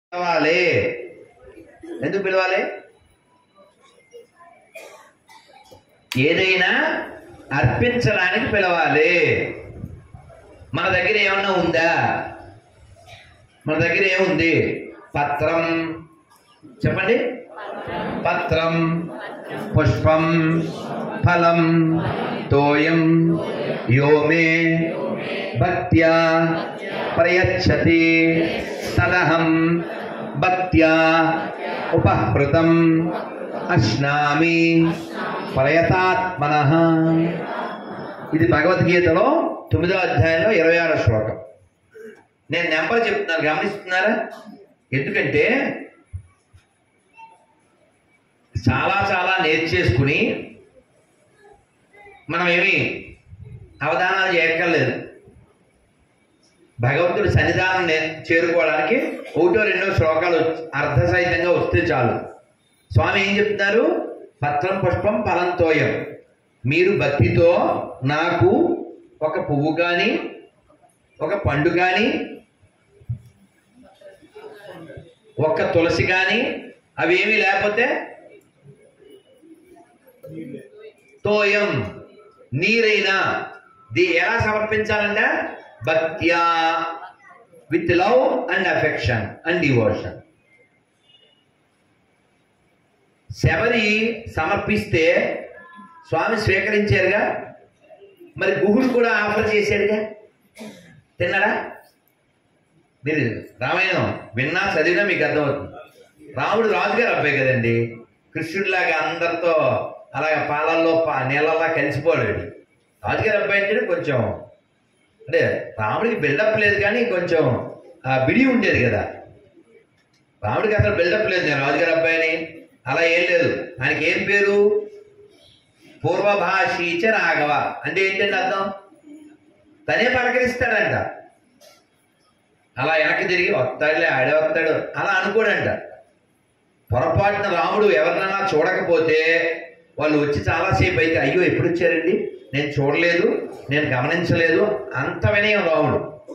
పిలవాలి ఎందుకు పిలవాలి ఏదైనా అర్పించడానికి పిలవాలి మన దగ్గర ఏమన్నా ఉందా మన దగ్గర ఏముంది పత్రం చెప్పండి పత్రం పుష్పం ఫలం తోయం యోమే భక్త్యా ప్రయచ్చతి తదహం భక్త్యా ఉపహృతం అశ్నామి ప్రయతాత్మన ఇది భగవద్గీతలో తొమ్మిదో అధ్యాయంలో ఇరవై ఆరో శ్లోకం నేను నెంబర్ చెప్తున్నాను గమనిస్తున్నారా ఎందుకంటే చాలా చాలా నేర్చేసుకుని మనం ఏమి అవధానాలు చేయక్కర్లేదు భగవంతుడి సన్నిధానం నే- చేరుకోవడానికి ఒకటో రెండో శ్లోకాలు వచ్చి- అర్ధసహితంగా వస్తే చాలు స్వామి ఏం చెప్తున్నారు పత్రం పుష్పం ఫలంతోయం మీరు భక్తితో నాకు ఒక పువ్వు కానీ ఒక పండు కానీ ఒక్క తులసి కానీ అవి ఏమీ లేకపోతే తోయం నీరైనా ది ఎలా సమర్పించాలంట భక్త్యా with love and affection and devotion Shabari సమర్పిస్తే స్వామి స్వీకరించారుగా మరి గుహుడు కూడా ఆఫర్ చేశాడుగా తిన్నాడా మీరు రామాయణం విన్నా చదివినా మీకు అర్థమవుతుంది రాముడు రాజుగారు అబ్బాయి కదండి కృష్ణుడిలాగా అందరితో అలాగ పాలల్లో పా నీళ్ళల్లా కలిసిపోలేడు రాజుగారి అబ్బాయి అంటే కొంచెం అంటే రాముడికి బిల్డప్ లేదు కానీ కొంచెం ఆ, బిడి ఉండేది కదా రాముడికి అసలు బిల్డప్ లేదు నేను రాజుగారి అబ్బాయిని అలా ఏం లేదు ఆయనకి ఏం పేరు పూర్వభాషీచ రాఘవ అంటే ఏంటంటే అర్థం తనే పలకరిస్తాడంట అలా వెనక్కి తిరిగి వస్తాడులే ఆడే వస్తాడు అలా అనుకోడంట పొరపాటున రాముడు ఎవరినైనా చూడకపోతే వాళ్ళు వచ్చి చాలాసేపు అయితే అయ్యో ఎప్పుడు వచ్చారండి నేను చూడలేదు నేను గమనించలేదు అంత వినయం రాముడు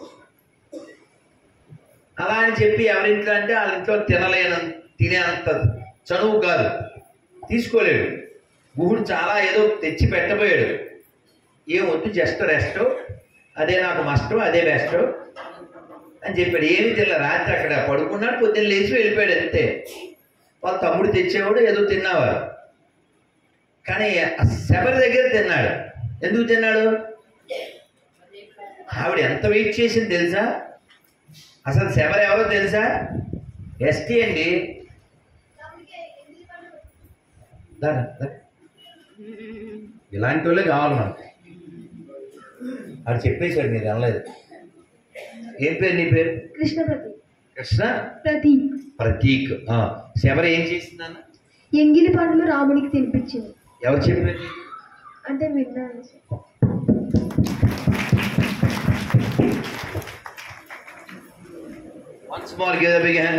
అలా అని చెప్పి ఎవరింట్లో అంటే వాళ్ళ ఇంట్లో తినలేన తినేంత చనువు కాదు తీసుకోలేడు గుహుడు చాలా ఏదో తెచ్చి పెట్టబోయాడు ఏం వద్దు జస్ట్ రెస్ట్ అదే నాకు మస్ట్ అదే బెస్ట్ అని చెప్పాడు ఏమి తినలే రాత్రి అక్కడ పడుకున్నాడు పొద్దున్న లేచి వెళ్ళిపోయాడు అంతే వాళ్ళ తమ్ముడు తెచ్చేవాడు ఏదో తిన్నవారు కానీ ఆ శబరి దగ్గర తిన్నాడు ఎందుకు తిన్నాడు ఆవిడ ఎంత వెయిట్ చేసింది తెలుసా అసలు శబరి ఎవరో తెలుసా ఎస్టీ అండి దా, దా. ఇలాంటి వాళ్ళే కావాలి మనకు ఆడు చెప్పేశాడు మీరు అనలేదు ఏం పేరు నీ పేరు కృష్ణ ప్రతి కృష్ణ ప్రతీక్ ప్రతీక్ ఆ, శబరి ఏం చేసిందన్న ఎంగిలి పండ్లు రామునికి తినిపించింది ఎవరు చెప్పారు నీకు? అంటే విన్నాను sir. Once more, give a big hand.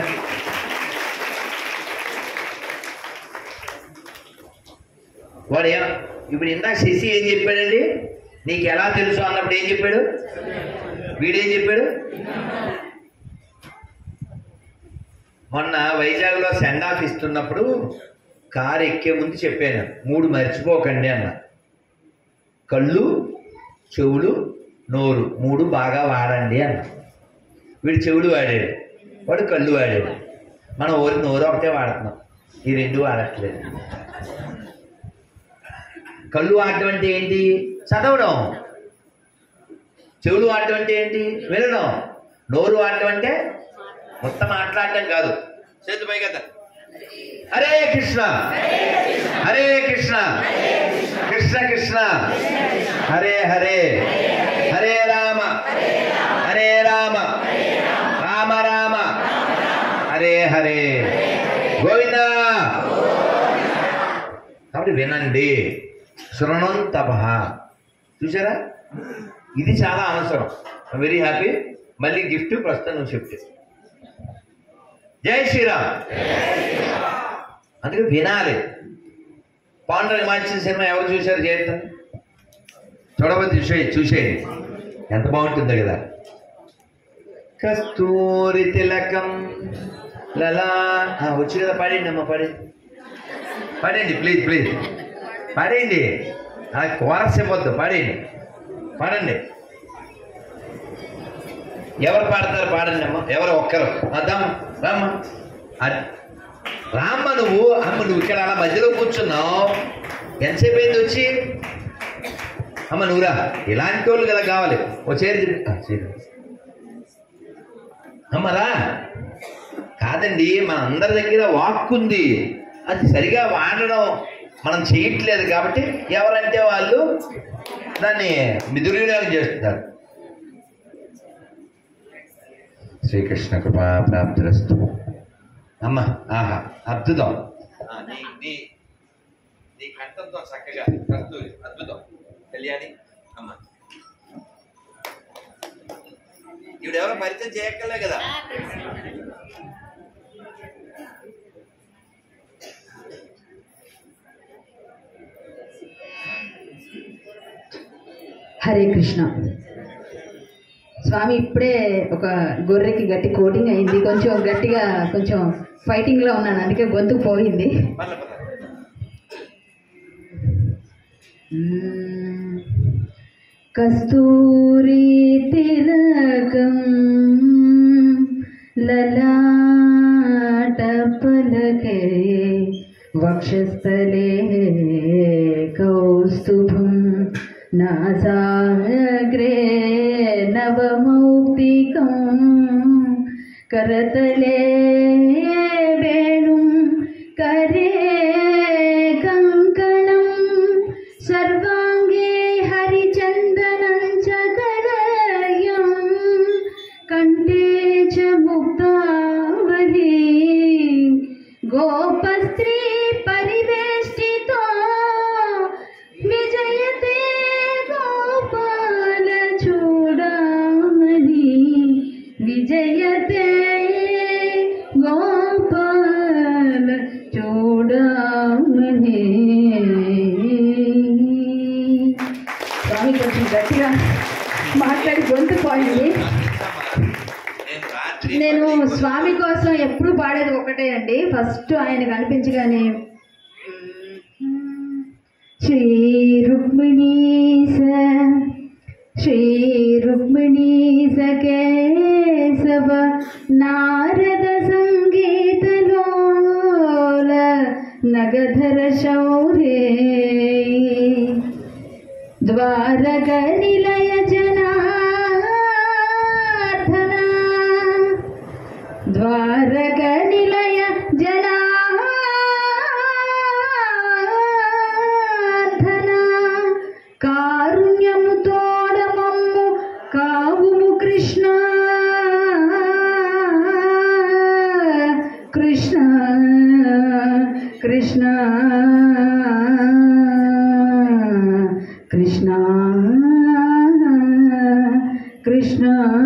వాడు ఏం ఇప్పుడు ఇందాక శశి ఏం చెప్పాడండి నీకు ఎలా తెలుసు అన్నప్పుడు ఏం చెప్పాడు వీడేం చెప్పాడు మొన్న వైజాగ్లో సెండ్ ఆఫ్ ఇస్తున్నప్పుడు కారు ఎక్కే ముందు చెప్పాను మూడు మర్చిపోకండి అన్న కళ్ళు చెవులు నోరు మూడు బాగా వాడండి అన్న వీడు చెవులు వాడాడు వాడు కళ్ళు వాడాడు మనం ఊరి నోరు ఒకటే వాడుతున్నాం ఈ రెండు వాడట్లేదు కళ్ళు వాడటం అంటే ఏంటి చదవడం చెవులు వాడటం అంటే ఏంటి వినడం నోరు వాడటం అంటే మొత్తం మాట్లాడటం కాదు చేతి పై కదా హరే కృష్ణ హరే కృష్ణ కృష్ణ కృష్ణ హరే హరే హరే రామ హరే రామ రామ రామ హరే హరే గోవింద కాబట్టి వినండి శృణంతప చూసారా ఇది చాలా అవసరం వెరీ హ్యాపీ మళ్ళీ గిఫ్ట్ ప్రస్తుతం నువ్వు చెప్తే జై శ్రీరామ్ అందుకే వినాలి పాండరంగ మార్చిన సినిమా ఎవరు చూశారు చేద్దాం చూడబోతే చూసే చూసేయండి ఎంత బాగుంటుందో కదా కస్తూరి తిలకం లలా ఆ, వచ్చు కదా పాడండి అమ్మ పాడండి పాడండి ప్లీజ్ ప్లీజ్ పాడేయండి ఆ కోరస్ ఇవ్వద్దు పాడేయండి పాడండి ఎవరు పాడతారు పాడండి అమ్మ ఎవరు ఒక్కరు అద్దమ్మ రామ్మ అద్- రామ్మ నువ్వు అమ్మ నువ్వు ఇక్కడ అలా మధ్యలో కూర్చున్నావు ఎంతసేపు అయింది వచ్చి అమ్మ నువ్వురా ఇలాంటి వాళ్ళు కదా కావాలి ఓ చేరి తిరిగి- ఆ, చేరి అమ్మరా కాదండి మన అందరి దగ్గర వాక్ ఉంది అది సరిగా వాడడం మనం చేయట్లేదు కాబట్టి ఎవరంటే వాళ్ళు దాన్ని దుర్వినియోగం చేస్తున్నారు శ్రీకృష్ణ కృపా ప్రాప్తిరస్తు అమ్మ ఆహా అద్భుతం ఆ, నీ నీ నీ కంఠంతో చక్కగా కస్తూరి అద్భుతం కళ్యాణి అమ్మ ఈవిడెవరో పరిచయం చేయక్కర్లే కదా హరే కృష్ణ స్వామి ఇప్పుడే ఒక గొర్రెకి గట్టి కోటింగ్ అయింది కొంచెం గట్టిగా కొంచెం ఫైటింగ్లో ఉన్నాను అందుకే గొంతు పోయింది మళ్ళీ పద. మ్మ్. కస్తూరి తిలకం లలాట పలకే వక్షస్థలే కౌస్తుభం నాసాగ్రే నవమౌక్తికం करतले वेणुं करे कङ्कणं सर्वाङ्गे हरिचन्दनं च करयं कण्ठे च मुक्तावली गोपस्त्री परिवेष्टितो विजयते गोपाल చూడమని విజయతే గోపాల చూడమని స్వామి కొంచెం గట్టిగా మాట్లాడి గొంతు పోయింది నేను రాత్రి నేను స్వామి కోసం ఎప్పుడు పాడేది ఒకటే అండి ఫస్ట్ ఆయన కనిపించగానే శ్రీ రుక్మిణీస శ్రీ రుక్మిణీస కేశవ నారద సంగీతలోల నగధర శౌర్యే ద్వారక నిలయ జనార్దనా ద్వారక నిలయ జనార్దన కారుణ్యము తోడమమ్ము కావుము కృష్ణ కృష్ణ కృష్ణ కృష్ణ కృష్ణ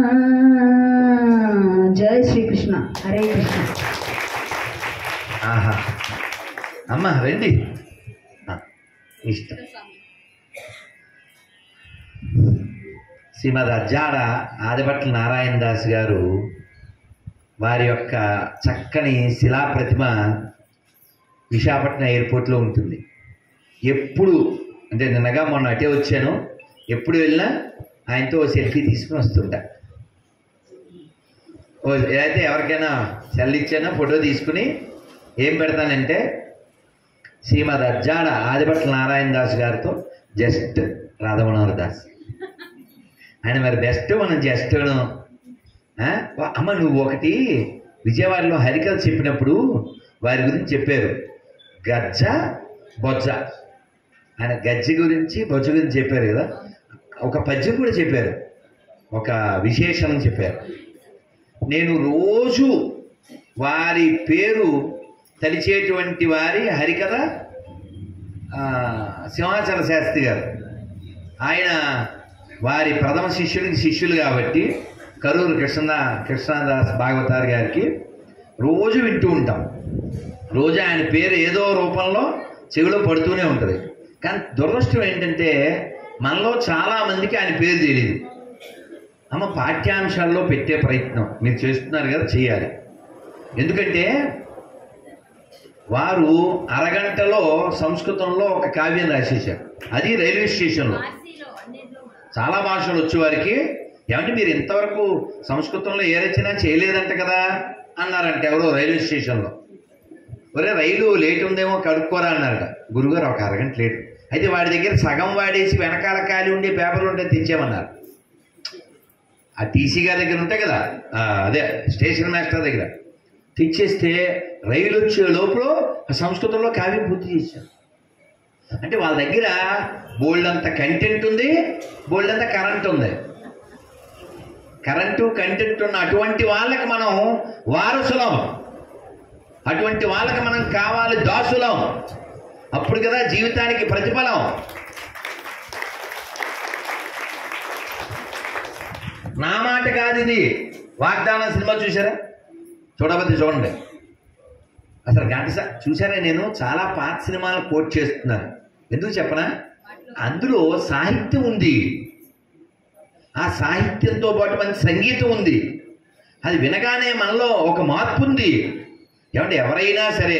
జై శ్రీకృష్ణ హరే కృష్ణ ఆహా అమ్మ రండి ఆ, ఇష్టం శ్రీమద్ అజ్జాడ ఆదిపట్ల నారాయణ దాస్ గారు వారి యొక్క చక్కని శిలా ప్రతిమ విశాఖపట్నం ఎయిర్పోర్ట్లో ఉంటుంది ఎప్పుడు అంటే నిన్నగా మొన్న అటే వచ్చాను ఎప్పుడు వెళ్ళినా ఆయనతో ఓ సెల్ఫీ తీసుకుని వస్తుంటా ఓ ఏదైతే ఎవరికైనా సెల్ ఇచ్చానో ఫోటో తీసుకుని ఏం పెడతానంటే శ్రీమద్ అజ్జాడ ఆదిపట్ల నారాయణ దాస్ గారితో జస్ట్ రాధవనవర దాస్ ఆయన మరి బెస్ట్ మనం జస్ట్ అమ్మ నువ్వు ఒకటి విజయవాడలో హరికథ చెప్పినప్పుడు వారి గురించి చెప్పారు గజ్జ బొజ్జ ఆయన గజ్జ గురించి బొజ్జ గురించి చెప్పారు కదా ఒక పద్యం కూడా చెప్పారు ఒక విశేషణం చెప్పారు నేను రోజు వారి పేరు తలిచేటువంటి వారి హరికథ ఆ, సింహాచల శాస్త్రి గారు ఆయన వారి ప్రథమ శిష్యుడికి శిష్యులు కాబట్టి కరూరు కృష్ణ కృష్ణదాస్ భాగవతార్ గారికి రోజు వింటూ ఉంటాం రోజు ఆయన పేరు ఏదో రూపంలో చెవిలో పడుతూనే ఉంటుంది కానీ దురదృష్టం ఏంటంటే మనలో చాలామందికి ఆయన పేరు తెలియదు అమ్మ పాఠ్యాంశాల్లో పెట్టే ప్రయత్నం మీరు చేస్తున్నారు కదా చేయాలి ఎందుకంటే వారు అరగంటలో సంస్కృతంలో ఒక కావ్యం రాసేశారు అది రైల్వే స్టేషన్లో చాలా భాషలు వచ్చేవారికి ఏమంటే మీరు ఇంతవరకు సంస్కృతంలో ఏ రచన చేయలేదంట కదా అన్నారంట ఎవరో రైల్వే స్టేషన్లో ఒరే రైలు లేట్ ఉందేమో కడుక్కోరా అన్నారట గురుగారు ఒక అరగంట లేట్ అయితే వాడి దగ్గర సగం వాడేసి వెనకాల ఖాళీ ఉండే పేపర్లు ఉంటే తెచ్చామన్నారు ఆ టీసీ గారి దగ్గర ఉంటాయి కదా ఆ, అదే స్టేషన్ మాస్టర్ దగ్గర తెచ్చేస్తే రైలు వచ్చే లోపల ఆ సంస్కృతంలో కావ్యం పూర్తి చేశారు అంటే వాళ్ళ దగ్గర బోల్డ్ అంత కంటెంట్ ఉంది బోల్డ్ అంత కరెంట్ ఉంది కరెంటు కంటెంట్ ఉన్న అటువంటి వాళ్ళకి మనం వారసులం అటువంటి వాళ్ళకి మనం కావాలి దాసులం అప్పుడు కదా జీవితానికి ప్రతిఫలం నా మాట కాదు ఇది వాగ్దానం సినిమా చూసారా చూడబోతే చూడండి అసలు గంట సా- చూసారా నేను చాలా పాత సినిమాలు కోట్ చేస్తున్నాను ఎందుకు చెప్పనా అందులో సాహిత్యం ఉంది ఆ సాహిత్యంతో పాటు మంచి సంగీతం ఉంది అది వినగానే మనలో ఒక మార్పు ఉంది ఏమంటే ఎవరైనా సరే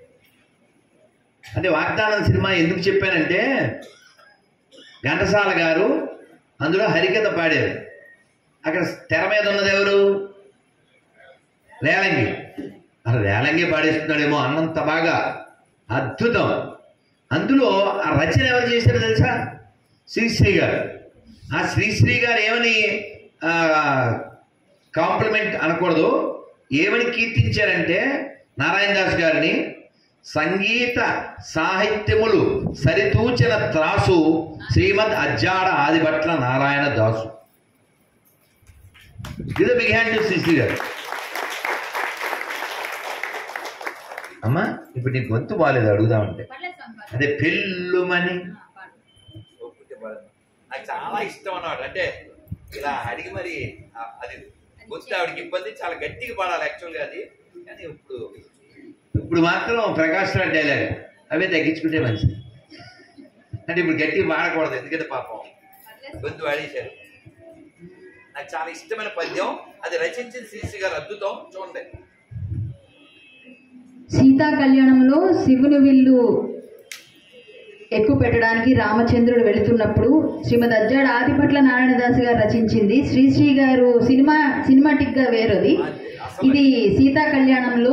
అంటే వాగ్దానం సినిమా ఎందుకు చెప్పానంటే ఘంటసాల గారు అందులో హరికథ పాడారు అక్కడ తెర మీద ఉన్నది ఎవరు రేలంగి అసలు రేలంగి పాడేస్తున్నాడేమో అన్నంత బాగా అద్భుతం అందులో ఆ రచన ఎవరు చేశారో తెలుసా శ్రీశ్రీ గారు ఆ శ్రీశ్రీ గారు ఏమని కాంప్లిమెంట్ అనకూడదు ఏమని కీర్తించారంటే నారాయణ దాస్ గారిని సంగీత సాహిత్యములు సరితూచిన త్రాసు శ్రీమద్ అజ్జాడ ఆదిభట్ల నారాయణ దాసు ఇది బిగ్ హ్యాండ్ టు శ్రీశ్రీ గారు అమ్మా ఇప్పుడు నీ గొంతు బాగాలేదు అడుగుదామంటే అదే పెళ్ళుమని నాకు చాలా ఇష్టం అన్నమాట అంటే ఇలా అడిగి మరి ఆ- అది గొంతు ఆవిడకి ఇబ్బంది చాలా గట్టిగా పాడాలి యాక్చువల్గా అది కానీ ఇప్పుడు ఇప్పుడు మాత్రం ప్రకాష్ రాజ్ డైలాగ్ అవే తగ్గించుకుంటే మంచిది అంటే ఇప్పుడు గట్టిగా పాడకూడదు ఎందుకంటే పాపం గొంతు వాడేశారు నాకు చాలా ఇష్టమైన పద్యం అది రచించిన శ్రీశ్రీ గారు అద్భుతం చూడండి సీతా కళ్యాణంలో శివుని విల్లు ఎక్కువ పెట్టడానికి రామచంద్రుడు వెళుతున్నప్పుడు శ్రీమద్ అజ్జాడ ఆదిపట్ల నారాయణదాస్ గారు రచించింది శ్రీశ్రీ గారు సినిమా సినిమాటిక్ గా వేరది ఇది సీతా కళ్యాణంలో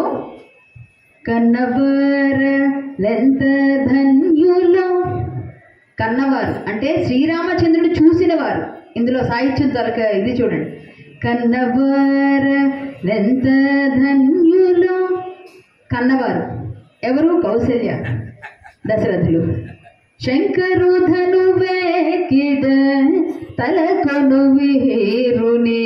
కన్నవర లెంత ధన్యులో కన్నవారు అంటే శ్రీరామచంద్రుడు చూసిన వారు ఇందులో సాహిత్యం దొరక ఇది చూడండి కన్నవార లెంత ధన్యులో కన్నవారు ఎవరు కౌసల్య దశరథులు శంకరు ధనువేకిడ తలకొను వీరుని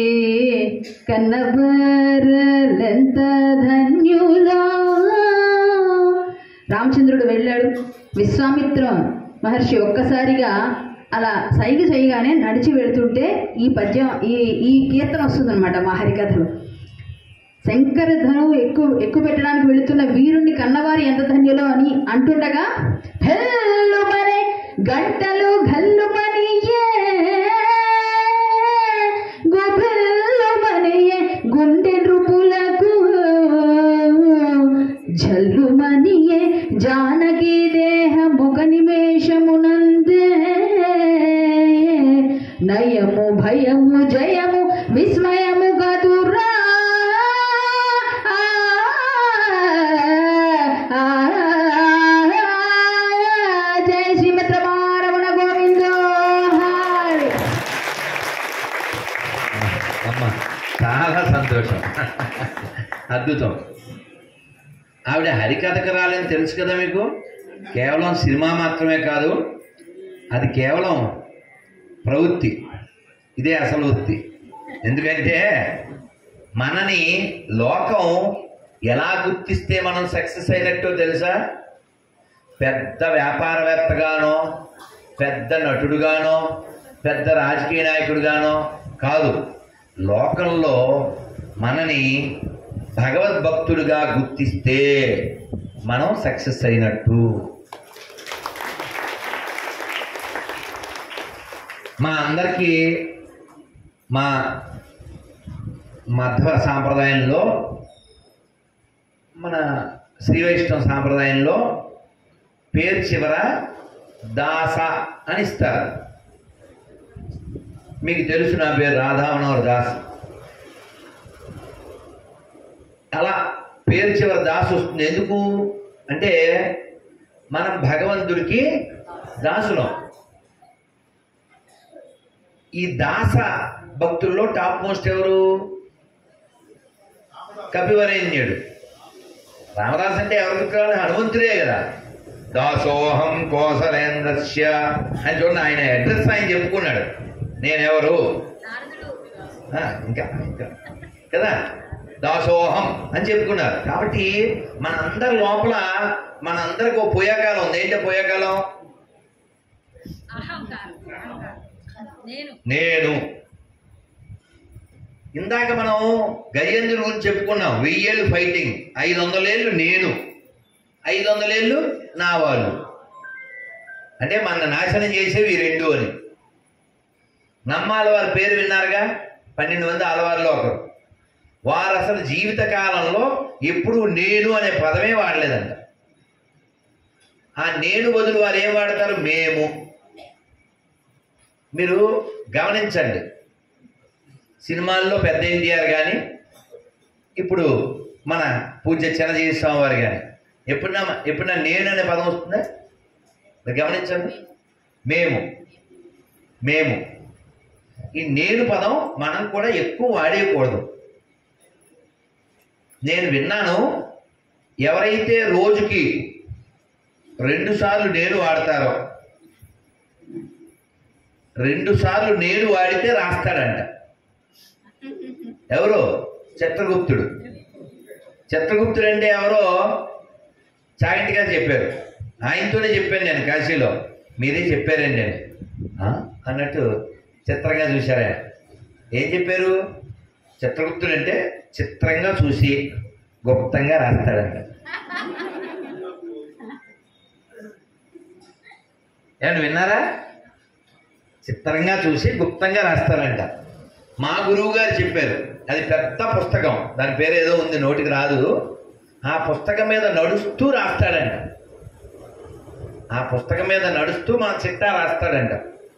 కన్నవారలెంత ధన్యులా రామచంద్రుడు వెళ్ళాడు విశ్వామిత్ర మహర్షి ఒక్కసారిగా అలా సైగ చేయగానే నడిచి వెళుతుంటే ఈ పద్యం ఈ ఈ కీర్తన వస్తుందన్నమాట మా హరికథలో శంకర ధనువు ఎక్కువ ఎక్కువ పెట్టడానికి వెళుతున్న వీరుణ్ణి కన్నవారు ఎంత ధన్యులో అని అంటుండగా హెల్లు మరే గంటలు గల్లు మనియే గొబెల్లు మనియే గుండె నృపులకు జల్లు మనియే జానకి దేహ ముఖ నిమేషమునందే నయము భయము జయము విస్మయము గదురా జయ శ్రీమద్ రమారమణ గోవిందో హరి. అమ్మ చాలా సంతోషం అద్భుతం ఆవిడ హరికథకు రాలని తెలుసు కదా మీకు కేవలం సినిమా మాత్రమే కాదు అది కేవలం ప్రవృత్తి ఇదే అసలు వృత్తి ఎందుకంటే మనని లోకం ఎలా గుర్తిస్తే మనం సక్సెస్ అయినట్టో తెలుసా పెద్ద వ్యాపారవేత్తగానో పెద్ద నటుడుగానో పెద్ద రాజకీయ నాయకుడుగానో కాదు లోకంలో మనని భగవద్భక్తుడిగా గుర్తిస్తే మనం సక్సెస్ అయినట్టు మా అందరికీ మా మధ్వ సాంప్రదాయంలో మన శ్రీ వైష్ణవ సాంప్రదాయంలో పేరు చివర దాస అని ఇస్తారు మీకు తెలుసు నా పేరు రాధామనోహర్ దాస్ అలా పేరు చివర దాసు వస్తుంది ఎందుకు అంటే మనం భగవంతుడికి దాసులం ఈ దాస భక్తుల్లో టాప్ మోస్ట్ ఎవరు కపివరేణ్యుడు రామదాస్ అంటే ఎవరికి కావాలి హనుమంతుడే కదా దాసోహం కోసలేంద్రస్య అని చూడండి ఆయన అడ్రస్ ఆయన చెప్పుకున్నాడు నేనెవరు ఆ, ఇంకా ఇంకా కదా దాసోహం అని చెప్పుకున్నారు కాబట్టి మనందరి లోపల మనందరికి ఒక పోయాకాలం ఉంది ఏంటో పోయాకాలం అహంకారం అహంకారం. నేను నేను ఇందాక మనం గజేంద్రుడి గురించి చెప్పుకున్నాం వెయ్యేళ్ళు ఫైటింగ్ ఐదు వందలేళ్ళు నేను ఐదు వందలేళ్ళు నా వాళ్ళు అంటే మన నాశనం చేసేవి ఈ రెండు అని నమ్మాల వారి పేరు విన్నారుగా పన్నెండు మంది ఆలవారిలో ఒకరు వారు అసలు జీవిత కాలంలో ఎప్పుడు నేను అనే పదమే వాడలేదంట ఆ నేను బదులు వారు ఏం వాడతారు మేము మీరు గమనించండి సినిమాల్లో పెద్ద ఎన్టీఆర్ కానీ ఇప్పుడు మన పూజ్య చిరంజీవి స్వామి వారు కానీ ఎప్పుడన్నా ఎప్పుడన్నా నేను అనే పదం వస్తుందా మీరు గమనించండి మేము మేము ఈ నేను పదం మనం కూడా ఎక్కువ వాడేయకూడదు నేను విన్నాను ఎవరైతే రోజుకి రెండు సార్లు నేను వాడతారో రెండు సార్లు నేను వాడితే రాస్తాడంట ఎవరు చిత్రగుప్తుడు చిత్రగుప్తుడు అంటే ఎవరో చాగంటిగా చెప్పారు ఆయనతోనే చెప్పాను నేను కాశీలో మీరే చెప్పారండి నేను "ఆ?" అన్నట్టు చిత్రంగా చూశారా ఏం చెప్పారు చిత్రగుప్తుడు అంటే చిత్రంగా చూసి గుప్తంగా రాస్తాడంట ఏమన్నా విన్నారా చిత్రంగా చూసి గుప్తంగా రాస్తారంట మా గురువు గారు చెప్పారు అది పెద్ద పుస్తకం దాని పేరు ఏదో ఉంది నోటికి రాదు ఆ పుస్తకం మీద నడుస్తూ రాస్తాడంట ఆ పుస్తకం మీద నడుస్తూ మన చిట్టా రాస్తాడంట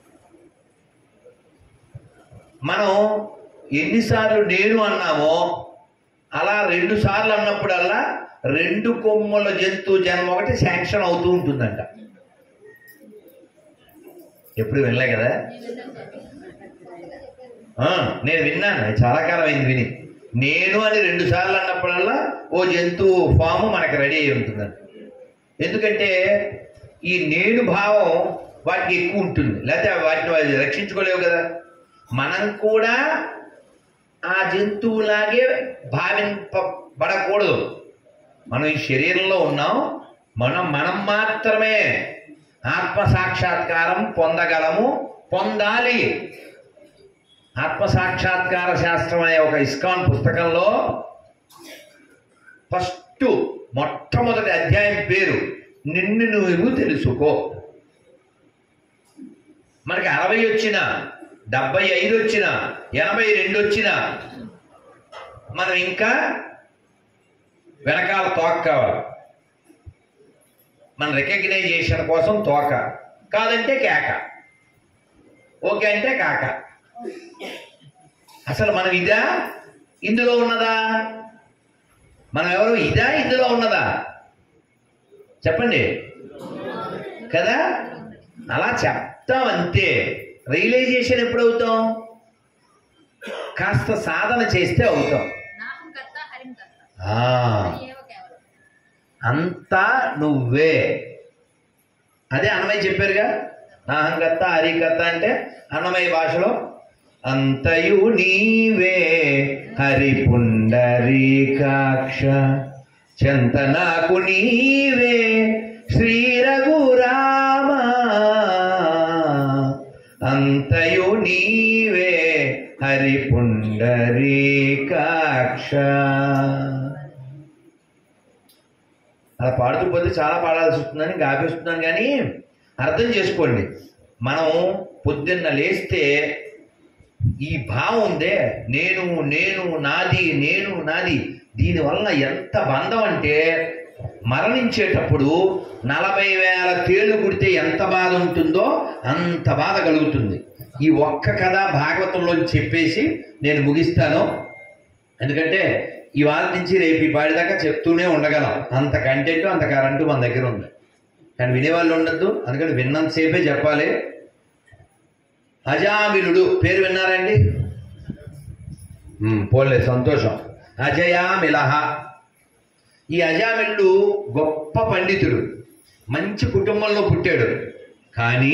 మనం ఎన్నిసార్లు నేను అన్నామో అలా రెండు సార్లు అన్నప్పుడల్లా రెండు కొమ్ముల జంతు జన్మ ఒకటి శాంక్షన్ అవుతూ ఉంటుందంట ఎప్పుడు వినలే కదా ఆ, నేను విన్నాను అది చాలా కాలం అయింది విని నేను అని రెండు సార్లు అన్నప్పుడల్లా ఓ జంతువు ఫాము మనకు రెడీ అయి ఉంటుందండి ఎందుకంటే ఈ నేను భావం వాటికి ఎక్కువ ఉంటుంది లేకపోతే వాటిని వాళ్ళు రక్షించుకోలేవు కదా మనం కూడా ఆ జంతువులాగే భావింపబడకూడదు మనం ఈ శరీరంలో ఉన్నాం మనం మనం మాత్రమే ఆత్మ సాక్షాత్కారం పొందగలము పొందాలి ఆత్మ సాక్షాత్కార శాస్త్రం అనే ఒక ఇస్కాన్ పుస్తకంలో ఫస్ట్ మొట్టమొదటి అధ్యాయం పేరు నిన్ను నువ్వు తెలుసుకో మనకి అరవై వచ్చిన డెబ్బై ఐదు వచ్చిన ఎనభై రెండు వచ్చిన మనం ఇంకా వెనకాల తోక కావాలి మన రికగ్నైజేషన్ కోసం తోక కాదంటే కేక ఓకే అంటే కాక అసలు మనం ఇదా ఇందులో ఉన్నదా మనం ఎవరు ఇదా ఇందులో ఉన్నదా చెప్పండి కదా అలా చెప్తాం అంతే రియలైజేషన్ ఎప్పుడు అవుతాం కాస్త సాధన చేస్తే అవుతాం నాహం కర్త హరిం కర్త ఆ, ఏవ కేవలం అంతా నువ్వే అదే అన్నమయ్య చెప్పారుగా నాహంకర్త హరికర్త అంటే అన్నమయ్య భాషలో అంతయు నీవే హరి పుండరీకాక్ష చెంత నాకు నీవే శ్రీ రఘురామ అంతయు నీవే హరి పుండరీకాక్ష అలా పాడుతూ పోతే చాలా పాడాల్సి వస్తుందని గాపిస్తున్నాను కానీ అర్థం చేసుకోండి మనం పొద్దున్న లేస్తే ఈ భావం ఉందే నేను నేను నాది నేను నాది దీనివల్ల ఎంత బంధం అంటే మరణించేటప్పుడు నలభై వేల తేళ్లు కుడితే ఎంత బాధ ఉంటుందో అంత బాధ కలుగుతుంది ఈ ఒక్క కథ భాగవతంలో చెప్పేసి నేను ముగిస్తాను ఎందుకంటే ఇవాళ నుంచి రేపు ఈ పాడిదాకా చెప్తూనే ఉండగలం అంత కంటెంట్ అంత కరెంటు మన దగ్గర ఉంది కానీ వినేవాళ్ళు ఉండద్దు అందుకని విన్నంతసేపే చెప్పాలి అజామిలుడు పేరు విన్నారండి ఉమ్, పోలే సంతోషం అజయామిలహ ఈ అజామిలుడు గొప్ప పండితుడు మంచి కుటుంబంలో పుట్టాడు కానీ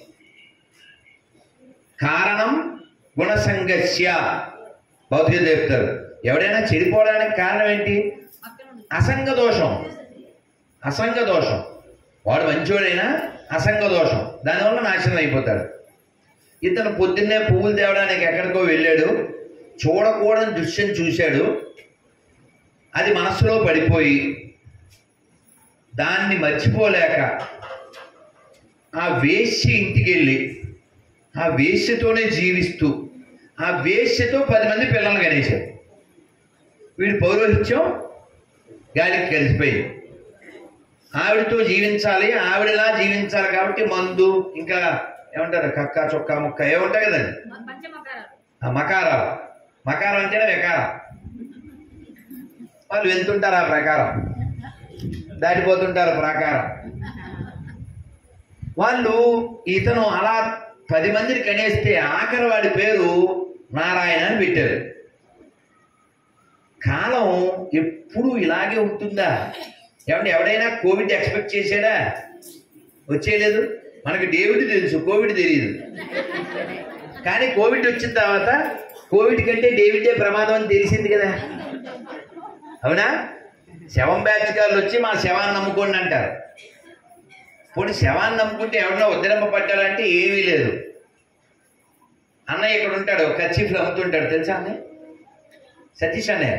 కారణం గుణసంగస్య భౌతిక చెప్తారు ఎవడైనా చెడిపోవడానికి కారణం ఏంటి పక్కన ఉంది అసంగ దోషం అసంగ దోషం వాడు మంచోడైనా అసంగ దోషం దానివల్ల నాశనం అయిపోతాడు ఇతను పొద్దున్నే పువ్వులు తేవడానికి ఎక్కడికో వెళ్ళాడు చూడకూడని దృశ్యం చూశాడు అది మనసులో పడిపోయి దాన్ని మర్చిపోలేక ఆ వేశ్య ఇంటికి వెళ్ళి ఆ వేశ్యతోనే జీవిస్తూ ఆ వేశ్యతో పది మంది పిల్లల్ని కనేశాడు వీడి పౌరోహిత్యం గాలికి కలిసిపోయింది ఆవిడతో జీవించాలి ఆవిడలా జీవించాలి కాబట్టి మందు ఇంకా ఏమంటారు కక్క చొక్కా ముక్క ఏముంటాయి కదండి మ- పంచమకారాలు ఆ మకారాలు మకారం అంటేనే వికారం వాళ్ళు వెళ్తుంటారు ఆ ప్రకారం దాటిపోతుంటారు ప్రాకారం వాళ్ళు ఇతను అలా పది మందిని కనేస్తే ఆఖరి వాడి పేరు నారాయణ అని పెట్టారు కాలం ఎప్పుడు ఇలాగే ఉంటుందా ఏమంటే ఎవడైనా కోవిడ్ ఎక్స్పెక్ట్ చేశాడా వచ్చేయలేదు మనకి డేవిడ్ తెలుసు కోవిడ్ తెలియదు కానీ కోవిడ్ వచ్చిన తర్వాత కోవిడ్ కంటే డేవిడే ప్రమాదం అని తెలిసింది కదా అవునా శవం బ్యాచ్ గారు వచ్చి మా శవాన్ని నమ్ముకోండి అంటారు పోనీ శవాన్ని నమ్ముకుంటే ఎవడన్నా ఉద్దరింప పడ్డాడంటే ఏమీ లేదు అన్నయ్య ఇక్కడ ఉంటాడు కచ్చీఫ్లు అమ్ముతుంటాడు తెలుసా అన్నయ్య సతీష్ అన్నయ్య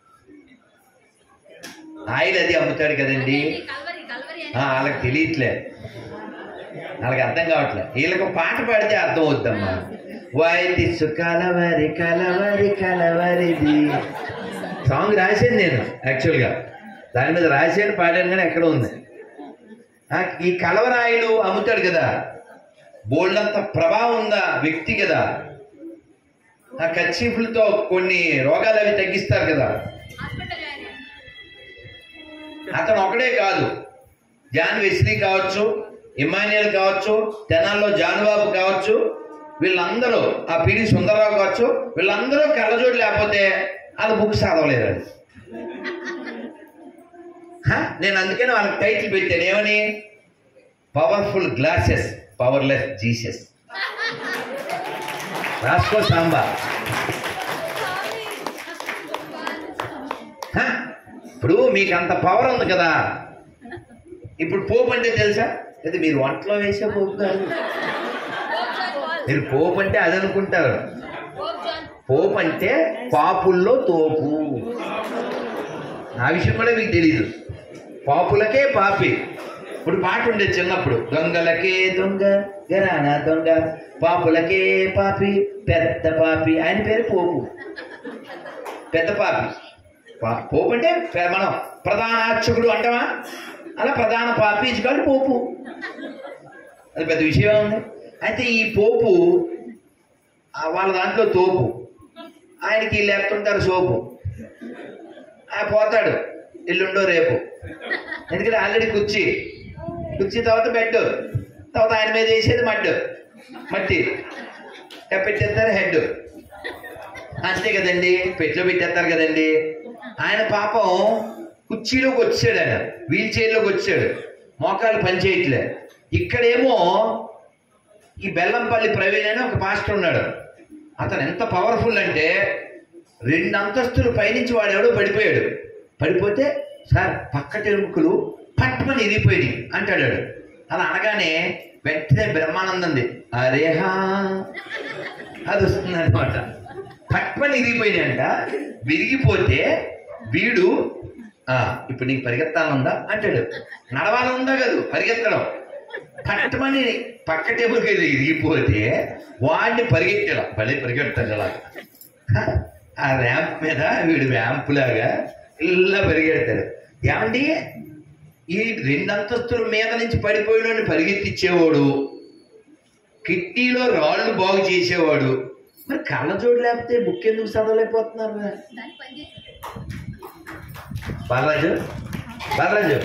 ఆయిల్ అది అమ్ముతాడు కదండి అదేంటి? కల్వరి కల్వరి అని ఆ, వాళ్ళకి తెలియట్లే వాళ్ళకి అర్థం కావట్లే వీళ్ళకి పాట పాడితే అర్థం అవుద్దమ్మా వాయిదిస్సు కలవరి కలవరి కలవరిది సాంగ్ రాశాను నేను యాక్చువల్గా దాని మీద రాశాను పాడాను కానీ ఎక్కడ ఉంది ఆ, ఈ కలవరాయిలు అమ్ముతాడు కదా బోల్డంత ప్రభావం ఉన్న వ్యక్తి కదా ఆ కచ్చీఫ్లతో కొన్ని రోగాలు అవి తగ్గిస్తారు కదా హాస్పిటల్ జాయిన్ అయ్యాను. అతను ఒకడే కాదు జాన్ వెస్లీ కావచ్చు ఇమాన్యుయల్ కావచ్చు తెనాల్లో జానుబాబు కావచ్చు వీళ్ళందరూ ఆ పిడి సుందరరావు కావచ్చు వీళ్ళందరూ కళ్ళజోడు లేకపోతే వాళ్ళ బుక్ చదవలేరు అది హ? నేను అందుకని వాళ్ళకి టైటిల్ పెట్టాను ఏమని పవర్ఫుల్ గ్లాసెస్ పవర్లెస్ జీసస్ రాసుకో సాంబా హ? ఇప్పుడు మీకు అంత పవర్ ఉంది కదా ఇప్పుడు పోపు అంటే తెలుసా అయితే మీరు వంటలో వేసే పోపు కాదు పోప్ జాన్ వాల్. మీరు పోపు అంటే అది అనుకుంటారు పోప్ జాన్ పోపు అంటే పాపుల్లో తోపు ఆ విషయం కూడా మీకు తెలియదు పాపులకే పాపి ఇప్పుడు పాట ఉండేది చిన్నప్పుడు దొంగలకే దొంగ గరాన దొంగ పాపులకే పాపి పెద్ద పాపి ఆయన పేరు పోపు పెద్ద పాపి పా- పోపు అంటే పె- మనం ప్రధాన అర్చకుడు అంటామా అలా ప్రధాన పాపి ఇచ్చుకోవాలి పోపు అది పెద్ద విషయం ఉంది అయితే ఈ పోపు ఆ వాళ్ళ దాంట్లో తోపు ఆయనకి వీళ్ళు ఎత్తుంటారు సోపు ఆ పోతాడు ఎల్లుండో రేపు ఎందుకంటే ఆల్రెడీ కుర్చీ కుర్చీ తర్వాత బెడ్ తర్వాత ఆయన మీద వేసేది మడ్డు మట్టి ఇక పెట్టేస్తారు హెడ్ అంతే కదండి పెట్టిలో పెట్టేస్తారు కదండి ఆయన పాపం కుర్చీలోకి వచ్చాడు ఆయన వీల్ చైర్లోకి వచ్చాడు మోకాలు పనిచేయట్లే ఇక్కడేమో ఈ బెల్లంపల్లి ప్రవీణ్ అని ఒక మాస్టర్ ఉన్నాడు అతను ఎంత పవర్ఫుల్ అంటే రెండు అంతస్తులు పైనుంచి వాడు ఎవడో పడిపోయాడు పడిపోతే సార్ పక్కటి ఎముకలు పట్టుమని ఇరిగిపోయింది అంటాడు వాడు. అలా అనగానే వెంటనే బ్రహ్మానందంది అరేహా అది వస్తుంది అనమాట పట్టుమని ఇరిగిపోయినాయి అంట విరిగిపోతే వీడు "ఆ, ఇప్పుడు నీకు పరిగెత్తాలనుందా అంటాడు నడవాలనుందా కాదు పరిగెత్తడం పట్టమని పక్క టేబుల్కి వెళ్ళి ఇరిగిపోతే వాడిని పరిగెట్టడం భలే పరిగెడతాడు అలా ఆ ర్యాంప్ మీద వీడు ర్యాంప్ లాగా ఇలా పరిగెడతాడు ఏమండి ఈ రెండంతస్తుల మీద నుంచి పడిపోయిన పరిగెత్తిచ్చేవాడు కిడ్నీలో రాళ్ళు బాగు చేసేవాడు మరి కళ్ళజోడు లేకపోతే బుక్ ఎందుకు చదవలేకపోతున్నారు దాన్ని పనిచేసి బాలరాజు బాలరాజు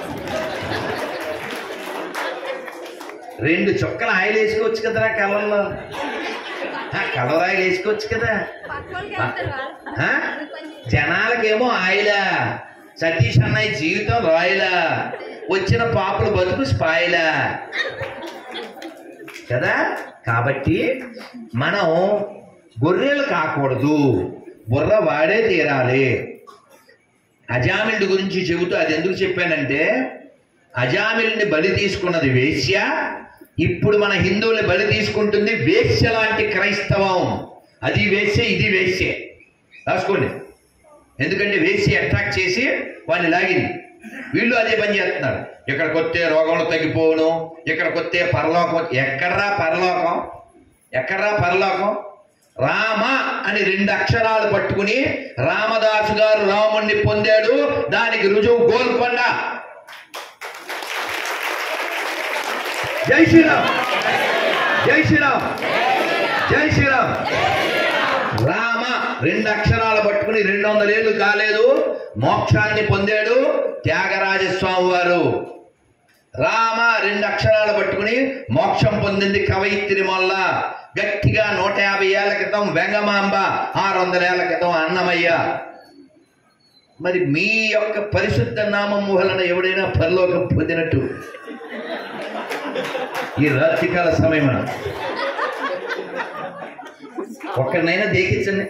రెండు చుక్కలు ఆయిల్ వేసుకోవచ్చు కదరా కళ్ళల్లో ఆ, కలర్ ఆయిల్ వేసుకోవచ్చు కదా పక్కోళ్ళకి వెళ్తారు వాళ్ళు ఆ? పనిచేసి జనాలకేమో ఆయిలా సతీష్ అన్నయ్య జీవితం రాయిలా వచ్చిన పాపల బతుకు స్పాయిలా కదా కాబట్టి మనం గొర్రెలు కాకూడదు బుర్ర వాడే తీరాలి అజామిల్డ్ గురించి చెబుతూ అది ఎందుకు చెప్పానంటే అజామిల్ని బలి తీసుకున్నది వేశ్య ఇప్పుడు మన హిందువుల్ని బలి తీసుకుంటుంది వేశ్య లాంటి క్రైస్తవం అది వేశ్య ఇది వేశ్య రాసుకోండి ఎందుకంటే వేసి అట్రాక్ట్ చేసి వాడిని లాగింది వీళ్ళు అదే పని చేస్తున్నారు ఇక్కడికి వస్తే రోగంలో తగ్గిపోవును ఇక్కడికి వస్తే పరలోకం ఎక్కడ్రా పరలోకం ఎక్కడ్రా పరలోకం రామ అని రెండు అక్షరాలు పట్టుకుని రామదాసు గారు రాముణ్ణి పొందాడు దానికి రుజువు గోల్కొండ జై శ్రీరామ్ జై శ్రీరామ్ జై శ్రీరామ్ రామ రెండు అక్షరాలు పట్టుకుని రెండు వందల ఏళ్ళు కాలేదు మోక్షాన్ని పొందాడు త్యాగరాజస్వామి వారు రామ రెండు అక్షరాలు పట్టుకుని మోక్షం పొందింది కవయిత్రి మొల్ల గట్టిగా నూట యాభై ఏళ్ల క్రితం వెంగమాంబ ఆరు వందల ఏళ్ల క్రితం అన్నమయ్య మరి మీ యొక్క పరిశుద్ధ నామం వలన ఎవడైనా పరలోకం పొందినట్టు ఈ రాత్రికాల సమయమున ఒక్కరినైనా దేకించండి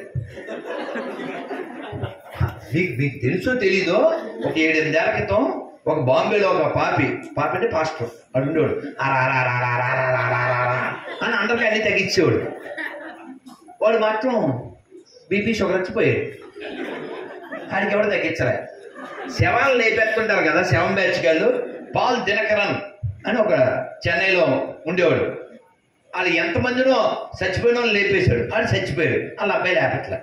మీకు మీకు తెలుసో తెలీదో ఒక ఏడెనిమిదేళ్ల క్రితం ఒక బాంబేలో ఒక పాపి పాపి అంటే పాస్టర్ అటు ఉండేవాడు "అరారారారారారారారారా" అని అందరికీ అన్ని తగ్గించేవాడు వాడు మాత్రం బీపీ షుగర్ వచ్చిపోయాడు ఆయనకి ఎవరు తగ్గించలే శవాలు లేపెత్తుంటారు కదా శవం బ్యాచ్ గాళ్ళు పాల్ దినకరన్ అని ఒక చెన్నైలో ఉండేవాడు వాళ్ళు ఎంతమందినో చచ్చిపోయిన వాళ్ళు లేపేశాడు వాళ్ళు చచ్చిపోయాడు వాళ్ళ అబ్బాయి లేపట్లే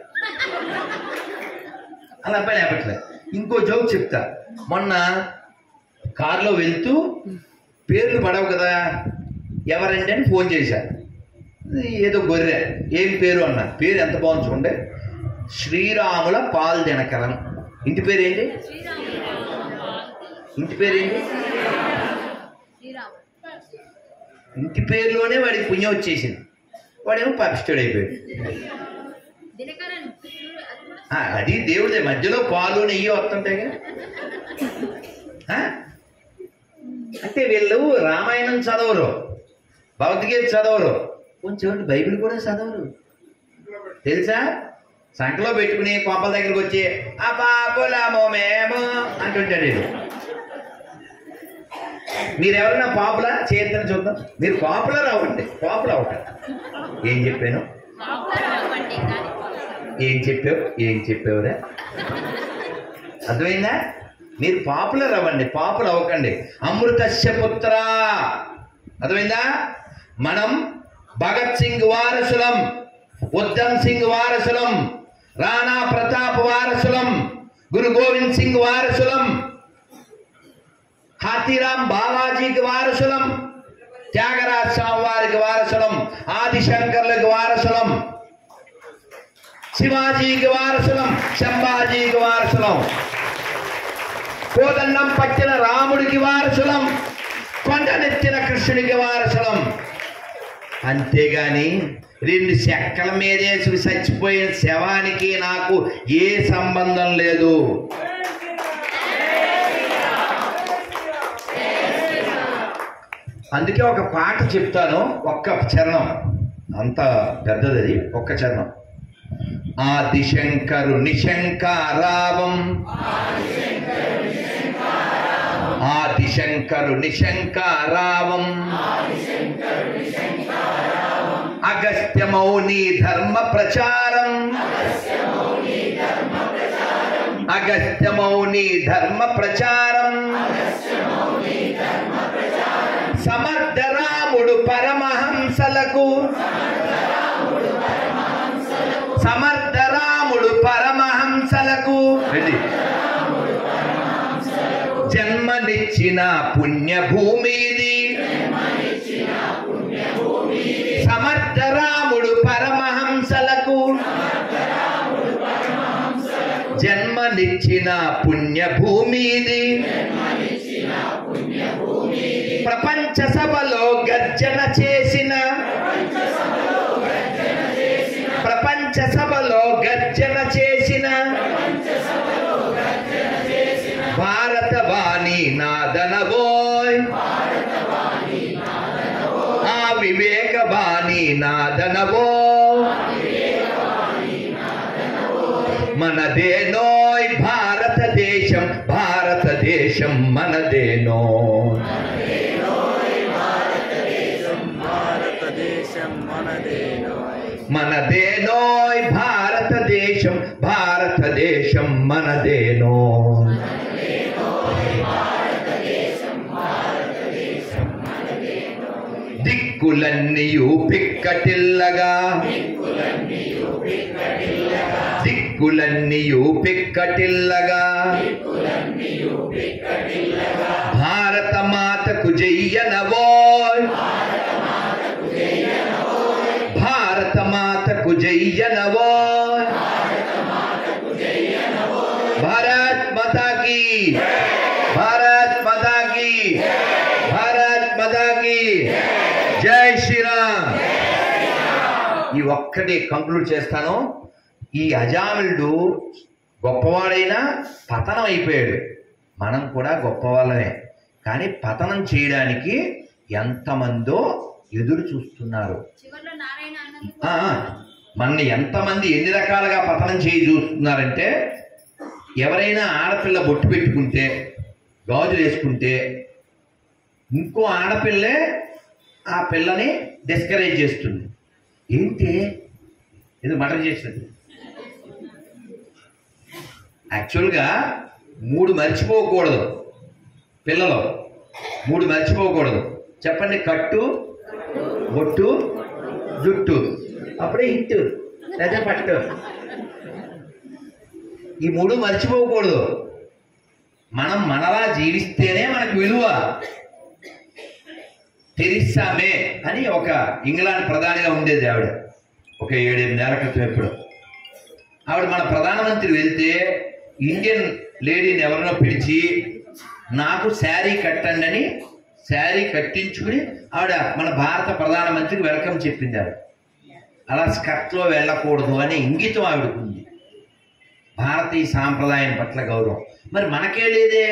వాళ్ళ అబ్బాయి లేపట్లే ఇంకో జోక్ చెప్తా మొన్న కారులో వెళ్తూ పేర్లు పడవు కదా ఎవరండి అని ఫోన్ చేశారు ఏదో గొర్రె ఏం పేరు అన్న పేరు ఎంత బాగుంది చూడండి శ్రీరాముల పాల్ దినకరన్ ఇంటి పేరేంటి ఇంటి పేరేంటి శ్రీరామ్ ఇంటి పేరులోనే వాడికి పుణ్యం వచ్చేసింది వాడేమో పపిస్టుడు అయిపోయాడు దినకరన్ అది కూడా ఆ, అది దేవుడి మధ్యలో పాలు నెయ్యి వస్తుంటాయిగా ఆ? అంటే వీళ్ళు రామాయణం చదవరు భగవద్గీత చదవరు కొంచెం బైబిల్ కూడా చదవరు తెలుసా సంకలో పెట్టుకుని కొంపల దగ్గరికి వచ్చి ఆ పాపులమో మేము అంటుంటాడు వీడు మీరెవరైనా పాపులర్ చేయొద్దని చూద్దాం మీరు పాపులర్ అవ్వండి పాపులర్ అవ్వకండి ఏం చెప్పాను అవ్వండి కానీ ఏం చెప్పావు ఏం చెప్పావురా అర్థమైందా మీరు పాపులర్ అవ్వండి పాపులర్ అవ్వకండి అమృతస్య పుత్ర అర్థమైందా మనం భగత్ సింగ్ వారసులం ఉద్దమ్ సింగ్ వారసులం రాణా ప్రతాప్ వారసులం గురు గోవింద్ సింగ్ వారసులం హాతీరాం బాలాజీకి వారసులం త్యాగరాజ స్వామి వారికి వారసులం ఆదిశంకర్లకు వారసులం శివాజీకి వారసులం శంభాజీకి వారసులం కోదండం పట్టిన రాముడికి వారసులం కొండనెత్తిన కృష్ణుడికి వారసులం అంతేగాని రెండు చెక్కల మీదేసి చచ్చిపోయిన శవానికి నాకు ఏ సంబంధం లేదు అందుకే ఒక పాట చెప్తాను ఒక్క చరణం అంత పెద్దది అది ఒక్క చరణం ఆదిశంకరు నిశంకారావం ఆదిశంకరు నిశంకారావం అగస్త్య మౌని ధర్మ ప్రచారం అగస్త్య మౌని ధర్మ ప్రచారం సమర్థ రాముడు పరమహంసలకు సమర్థ రాముడు పరమహంసలకు వెళ్ళి జన్మనిచ్చిన పుణ్యభూమి ఇది సమర్థ రాముడు పరమహంసలకు జన్మనిచ్చిన పుణ్యభూమి ఇది ప్రపంచ సభలో గర్జన చేసిన ప్రపంచ సభలో గర్జన చేసిన భారతవాణి నాదనవోయ్ ఆ వివేకవాణి నాదనవో మనదేనోయ్ భారతదేశం భారతదేశం మనదేనో భారతదేశం మనదేనో మనదేనోయ్ భారతదేశం భారతదేశం మనదేనో దిక్కులన్నీయు పిక్కటిల్లగా దిక్కులన్నీయు పిక్కటిల్లగా భారత మాతకు జయ్యనవోయ్ భారత మాతకు జయ్యనవోయ్ భారత్ మాతా కీ భారత్ మాతా కీ భారత్ మాతా కీ జై శ్రీరామ్ ఈ ఒక్కటి కంక్లూడ్ చేస్తాను ఈ అజామిలుడు గొప్పవాడైనా పతనం అయిపోయాడు మనం కూడా గొప్పవాళ్ళమే కానీ పతనం చేయడానికి ఎంతమందో ఎదురు చూస్తున్నారు చివరిలో నారాయణ అన్నది ఆ, మన ఎంతమంది ఎన్ని రకాలుగా పతనం చేయి చూస్తున్నారంటే ఎవరైనా ఆడపిల్ల బొట్టు పెట్టుకుంటే గాజులు వేసుకుంటే ఇంకో ఆడపిల్లే ఆ పిల్లని డిస్కరేజ్ చేస్తుంది ఏంటి ఇది మటన్ చేసినది యాక్చువల్గా మూడు మర్చిపోకూడదు పిల్లలు మూడు మర్చిపోకూడదు చెప్పండి కట్టు బొట్టు జుట్టు అప్పుడే హిట్ లేదా పట్టు ఈ మూడు మర్చిపోకూడదు మనం మనలా జీవిస్తేనే మనకు విలువ టెరిస్సా మే అని ఒక ఇంగ్లాండ్ ప్రధానిగా ఉండేది ఆవిడ ఒక ఏడెనిమిదేళ్ల క్రితం ఎప్పుడు ఆవిడ మన ప్రధానమంత్రి వెళ్తే ఇండియన్ లేడీని ఎవరినో పిలిచి నాకు శారీ కట్టండి అని శారీ కట్టించుకుని ఆవిడ మన భారత ప్రధానమంత్రికి వెల్కమ్ చెప్పింది ఆవిడ అలా స్కర్ట్లో వెళ్ళకూడదు అనే ఇంగితం ఆవిడకుంది భారతీయ సాంప్రదాయం పట్ల గౌరవం మరి మనకే లేదే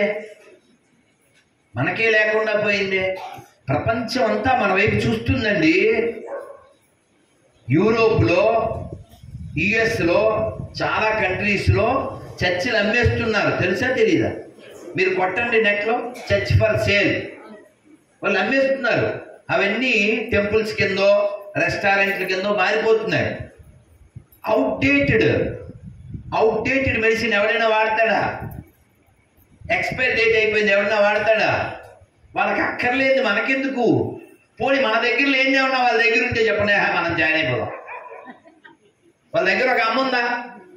మనకే లేకుండా పోయిందే ప్రపంచం అంతా మన వైపు చూస్తుందండి యూరోప్లో యుఎస్లో చాలా కంట్రీస్లో చర్చిలు అమ్మేస్తున్నారు తెలుసా తెలీదా మీరు కొట్టండి నెట్లో చర్చ్ ఫర్ సేల్ వాళ్ళు అమ్మేస్తున్నారు అవన్నీ టెంపుల్స్ కిందో రెస్టారెంట్ల కిందో మారిపోతున్నాయి అవుట్డేటెడ్ అవుట్డేటెడ్ మెడిసిన్ ఎవడైనా వాడతాడా ఎక్స్పైర్ డేట్ అయిపోయింది ఎవడైనా వాడతాడా వాళ్ళకి అక్కర్లేదు మనకెందుకు పోనీ మన దగ్గర లేని ఏమన్నా వాళ్ళ దగ్గర ఉంటే చెప్పండి "ఆహా, మనం జాయిన్ అయిపోదాం వాళ్ళ దగ్గర ఒక అమ్మ ఉందా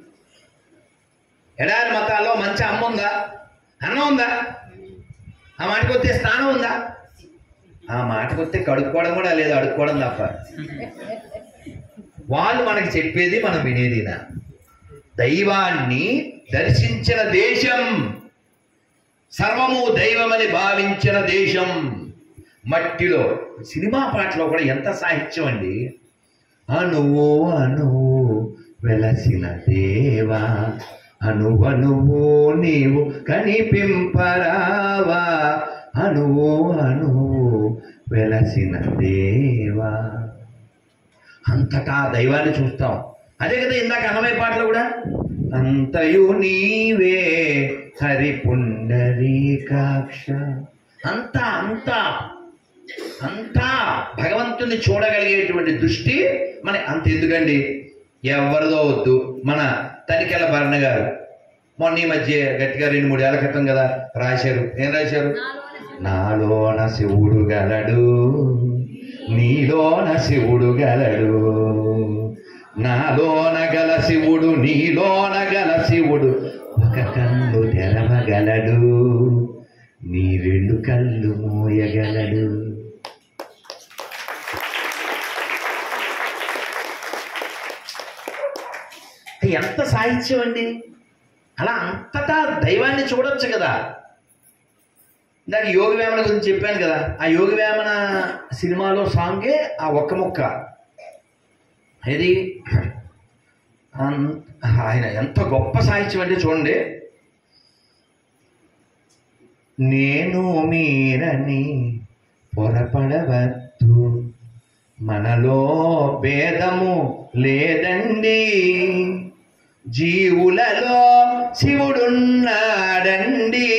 ఎడారి మతాల్లో మంచి అమ్మ ఉందా అన్నం ఉందా ఆ మాటకి వస్తే స్నానం ఉందా ఆ మాటకి వస్తే కడుక్కోవడం కూడా లేదు అడుక్కోవడం తప్ప వాళ్ళు మనకి చెప్పేది మనం వినేదినా దైవాన్ని దర్శించిన దేశం సర్వము దైవమని భావించిన దేశం మట్టిలో సినిమా పాటలో కూడా ఎంత సాహిత్యం అండి అనువు అనువు వెలసిన దేవా అనువనువు నీవు కనిపింపరావా అనువు అనువు వెలసిన దేవా అంతటా దైవాన్ని చూస్తాం అదే కదా ఇందాక అన్నమయ్య పాటలో కూడా అంతయు నీవే హరి పుండరీకాక్ష అంతా అంతా అంతా భగవంతుని చూడగలిగేటువంటి దృష్టి మన అంత ఎందుకండి ఎవరిదో వద్దు మన తనికెల భరణ గారు మొన్న ఈ మధ్య గట్టిగా రెండు మూడు ఏళ్ల క్రితం కదా రాశారు ఏం రాశారు నాలోన శివుడు గలడు నీలోన శివుడు గలడు నాలోన గల శివుడు నీలోన గల శివుడు ఒక కన్ను తెరవగలడు కళ్ళు మూయగలడు ఎంత సాహిత్యం అండి అలా అంతటా దైవాన్ని చూడొచ్చు కదా ఇందాక యోగి వేమన గురించి చెప్పాను కదా ఆ యోగి వేమన సినిమాలో సాంగే ఆ ఒక్క ముక్క ఇది అన్- ఆయన ఎంత గొప్ప సాహిత్యం అంటే చూడండి నేను మీరని పొరపడవద్దు మనలో భేదము లేదండి జీవులలో శివుడున్నాడండి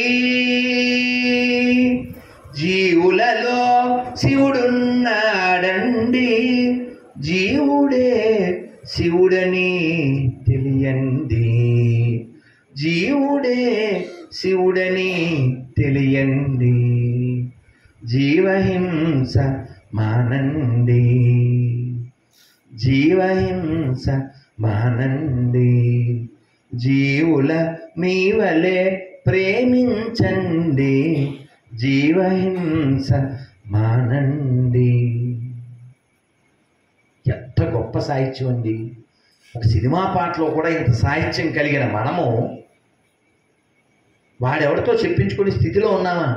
జీవులలో శివుడున్నాడండి జీవుడే శివుడని తెలియండి జీవుడే శివుడని తెలియండి జీవహింస మానండి జీవహింస మానండి జీవుల మీ వలె ప్రేమించండి జీవహింస మానండి ఎంత గొప్ప సాహిత్యం అండి ఒక సినిమా పాటలో కూడా ఇంత సాహిత్యం కలిగిన మనము వాడెవరితో చెప్పించుకునే స్థితిలో ఉన్నామా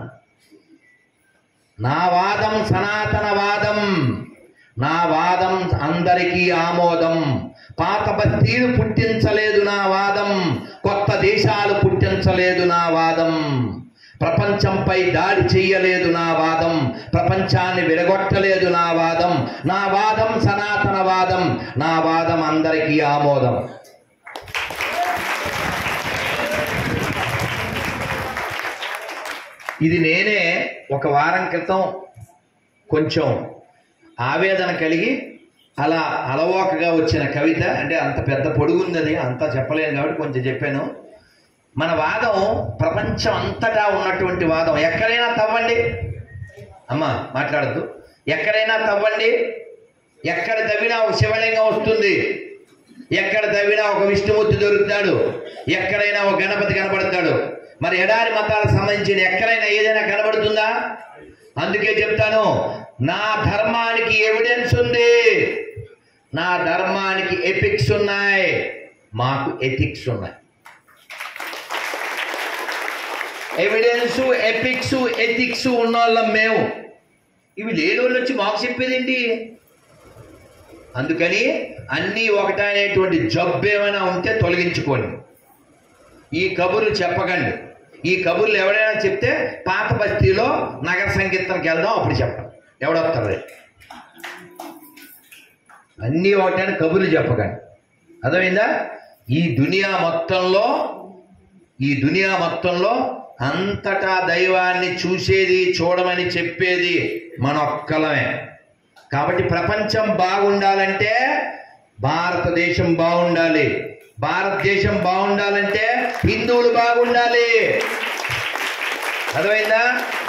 నా వాదం సనాతన వాదం నా వాదం అందరికీ ఆమోదం పాత బస్తీలు పుట్టించలేదు నా వాదం కొత్త దేశాలు పుట్టించలేదు నా వాదం ప్రపంచంపై దాడి చెయ్యలేదు నా వాదం ప్రపంచాన్ని విడగొట్టలేదు నా వాదం నా వాదం సనాతన వాదం నా వాదం అందరికీ ఆమోదం ఇది నేనే ఒక వారం క్రితం కొంచెం ఆవేదన కలిగి అలా అలవోకగా వచ్చిన కవిత అంటే అంత పెద్ద పొడుగుందని అంతా చెప్పలేను కాబట్టి కొంచెం చెప్పాను మన వాదం ప్రపంచం అంతటా ఉన్నటువంటి వాదం ఎక్కడైనా తవ్వండి అమ్మ మాట్లాడద్దు ఎక్కడైనా తవ్వండి ఎక్కడ తవ్వినా ఒక శివలింగం వస్తుంది ఎక్కడ తవ్వినా ఒక విష్ణుమూర్తి దొరుకుతాడు ఎక్కడైనా ఒక గణపతి కనబడతాడు మరి ఎడారి మతాలకు సంబంధించిన ఎక్కడైనా ఏదైనా కనబడుతుందా అందుకే చెప్తాను నా ధర్మానికి ఎవిడెన్స్ ఉంది నా ధర్మానికి ఎపిక్స్ ఉన్నాయి మాకు ఎథిక్స్ ఉన్నాయి ఎవిడెన్స్ ఎపిక్స్ ఎథిక్స్ ఉన్నోళ్ళం మేము ఇవి లేని వాళ్ళు వచ్చి మాకు చెప్పేదేంటి అందుకని అన్నీ ఒకటనేటువంటి జబ్బు ఏమైనా ఉంటే తొలగించుకోండి ఈ కబుర్లు చెప్పకండి ఈ కబుర్లు ఎవరైనా చెప్తే పాత బస్తీలో నగర సంకీర్తనకి వెళ్దాం అప్పుడు చెప్పండి ఎవడొస్తారు అన్నీ ఒకటని కబుర్లు చెప్పకండి అర్థమైందా ఈ దునియా మొత్తంలో ఈ దునియా మొత్తంలో అంతటా దైవాన్ని చూసేది చూడమని చెప్పేది మన ఒక్కలమే కాబట్టి ప్రపంచం బాగుండాలంటే భారతదేశం బాగుండాలి భారతదేశం బాగుండాలంటే హిందువులు బాగుండాలి అర్థమైందా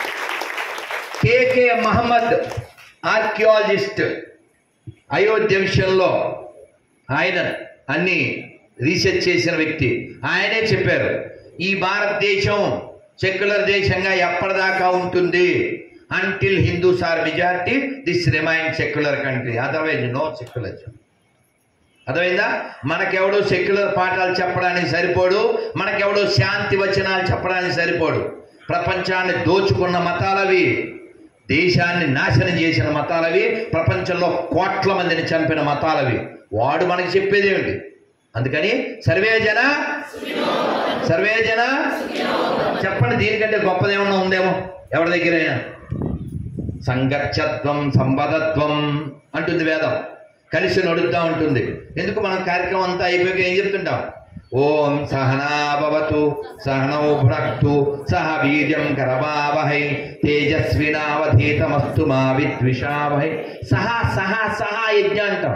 కేకే మహమ్మద్ ఆర్కియాలజిస్ట్ అయోధ్య విషయంలో ఆయన అన్ని రీసెర్చ్ చేసిన వ్యక్తి ఆయనే చెప్పారు ఈ భారతదేశం సెక్యులర్ దేశంగా ఎప్పటిదాకా ఉంటుంది until Hindus are majority this remain secular country otherwise no secularism అర్థమైందా మనకెవడో సెక్యులర్ పాఠాలు చెప్పడానికి సరిపోడు మనకెవడో శాంతి వచనాలు చెప్పడానికి సరిపోడు ప్రపంచాన్ని దోచుకున్న మతాలవి దేశాన్ని నాశనం చేసిన మతాలవి ప్రపంచంలో కోట్ల మందిని చంపిన మతాలవి వాడు మనకి చెప్పేది ఏమిటి అందుకని సర్వే జన సర్వే జన చెప్పండి దీనికంటే గొప్పదేమన్నా ఉందేమో ఎవరి దగ్గరైనా సంగచ్చత్వం సంపదత్వం అంటుంది వేదం కలిసి నడుద్దా ఉంటుంది ఎందుకు మనం కార్యక్రమం అంతా అయిపోయాక ఏం చెప్తుంటాం ఓం సహనాభవతు సహనౌ భునక్తు సహ వీర్యం కరవావహై తేజస్వినావధీతమస్తు మా విద్విషావహై సహా సహా సహా యజ్ఞ అంటాం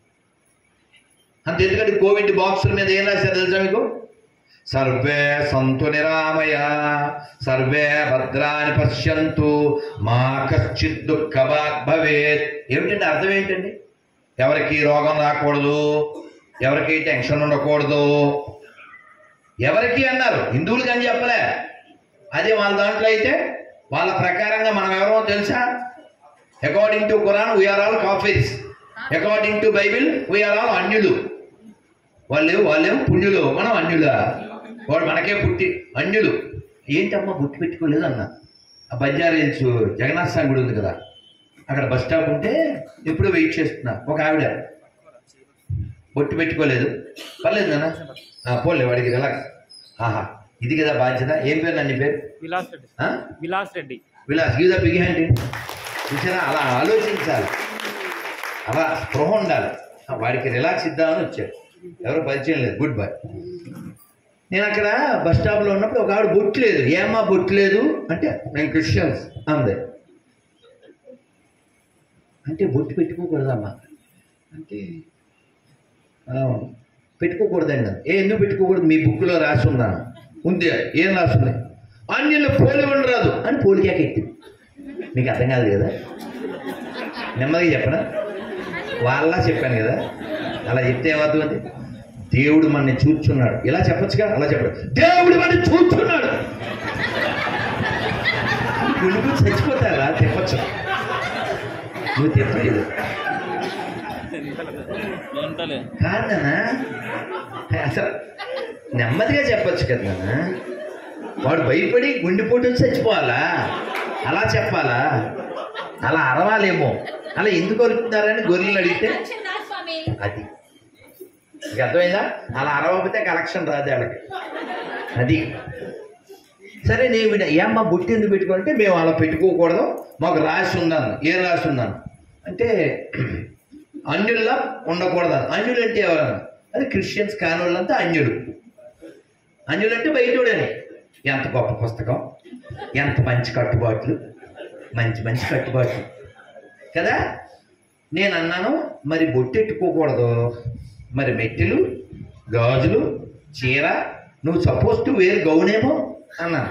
అంత ఎందుకంటే కోవిడ్ బాక్సుల మీద ఏం రాశారు తెలుసా మీకు సర్వే సంతు నిరామయ సర్వే భద్రాన్ని పశ్యంతు మా కశ్చిత్ దుఃఖభాగ్ భవేత్ ఏమిటండి అర్థం ఏంటండి ఎవరికి రోగం రాకూడదు ఎవరికి టెన్షన్ ఉండకూడదు ఎవరికి అన్నారు హిందువులకి అని చెప్పలే అదే వాళ్ళ దాంట్లో అయితే వాళ్ళ ప్రకారంగా మనం ఎవరో తెలుసా according to Quran we are all kafirs according to Bible we are all అన్యులు వాళ్ళు వాళ్ళేమో పుణ్యులు మనం అన్యులా వాడు మనకే పుట్టి అన్యులు ఏంటమ్మా బుట్టి పెట్టుకోలేదు అన్న ఆ బంజారా హిల్స్ జగన్నాథ్ స్వామి గుడి ఉంది కదా అక్కడ బస్ స్టాప్ ఉంటే ఎప్పుడూ వెయిట్ చేస్తున్నా ఒక ఆవిడ బొట్టు పెట్టుకోలేదు పర్లేదు నాన్న ఆ, పోలే వాడికి రిలాక్స్ ఆహా ఇది కదా బాధ్యత ఏం పేరు నన్ను పేరు విలాస్ రెడ్డి ఆ? Vilas Reddy Vilas give the big hand చూసారా అలా ఆలోచించాలి అలా స్పృహ ఉండాలి ఆ, వాడికి రిలాక్స్ ఇద్దామని వచ్చాడు ఎవరు పరిచయం లేదు గుడ్ బై నేను అక్కడ బస్ స్టాప్లో ఉన్నప్పుడు ఒక ఆవిడ బొట్టు లేదు ఏమ్మా బొట్టు లేదు అంటే నేను క్రిస్టియన్స్ అందే అంటే బొట్టు పెట్టుకోకూడదమ్మా అంటే "ఆ, పెట్టుకోకూడదండి ఏ ఎందుకు పెట్టుకోకూడదు మీ బుక్లో రాసి ఉందాను ఉంది ఏం రాస్తుంది అన్యులు పోలి ఉండరాదు అని పోలికాక ఎత్తింది మీకు అర్థం కాదు కదా నెమ్మదిగా చెప్పనా వాళ్ళ చెప్పాను కదా అలా చెప్తే ఏమవుతుంది దేవుడు మనని చూచున్నాడు ఇలా చెప్పొచ్చుగా అలా చెప్పడు దేవుడు మనని చూచున్నాడు గుడుకు చచ్చిపోతారా చెప్పచ్చు నువ్వు చెప్పలేదు కాదనా అసలు నెమ్మదిగా చెప్పొచ్చు కదా నాన్న. వాడు భయపడి గుండెపోటు వచ్చి చచ్చిపోవాలా అలా చెప్పాలా అలా అరవాలేమో అలా ఎందుకు అరుతున్నారని గొర్రెలు అడిగితే కలెక్షన్ రా స్వామి అది మీకు అర్థమైందా అలా అరవకపోతే కలెక్షన్ రాదు వాళ్ళకి అది సరే నేను విన ఏమ్మా బుట్టి ఎందుకు పెట్టుకోవాలంటే మేము అలా పెట్టుకోకూడదు మాకు రాసి ఉందాను ఏం రాసి ఉందాను అంటే అన్యుల్లా ఉండకూడదు అన్యులు అంటే ఎవరన్నా అది క్రిస్టియన్స్ కాని వాళ్ళంతా అన్యులు అన్యులు అంటే బయటోడని ఎంత గొప్ప పుస్తకం ఎంత మంచి కట్టుబాట్లు మంచి మంచి కట్టుబాట్లు కదా నేను అన్నాను మరి బొట్టెట్టుకోకూడదు మరి మెట్టెలు గాజులు చీర నువ్వు సపోజ్ టు వేరు గౌనేమో అన్నాను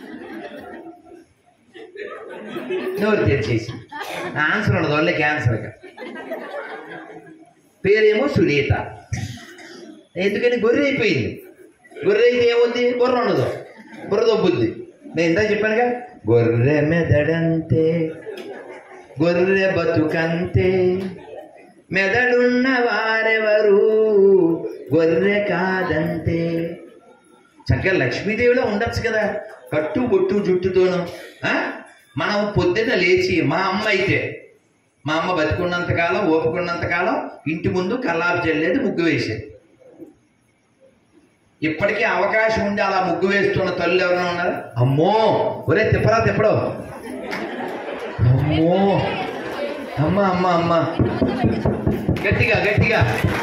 నోరు తెరిచేసి ఆన్సర్ ఉండదు వాళ్ళకి ఆన్సర్ పేరేమో సునీత ఎందుకని గొర్రె అయిపోయింది గొర్రె అయితే ఏముంది బుర్ర ఉండదు బుర్ర దొబ్బుద్ది నేను ఇందా చెప్పానుగా గొర్రె మెదడంతే గొర్రె బతుకంతే మెదడున్న వారెవరు గొర్రె కాదంతే చక్కగా లక్ష్మీదేవిలో ఉండొచ్చు కదా కట్టు బొట్టు జుట్టుతోను ఆ? మనం పొద్దున్న లేచి మా అమ్మ అయితే మా అమ్మ బతికున్నంత కాలం ఓపుకున్నంత కాలం ఇంటి ముందు కల్లాపు చెల్లేది ముగ్గు వేసేది ఇప్పటికీ అవకాశం ఉండి అలా ముగ్గు వేస్తున్న తల్లు ఎవరైనా ఉన్నారు అమ్మో ఒరే తిప్పరా తిప్పడు అమ్మో అమ్మ అమ్మ అమ్మ గట్టిగా గట్టిగా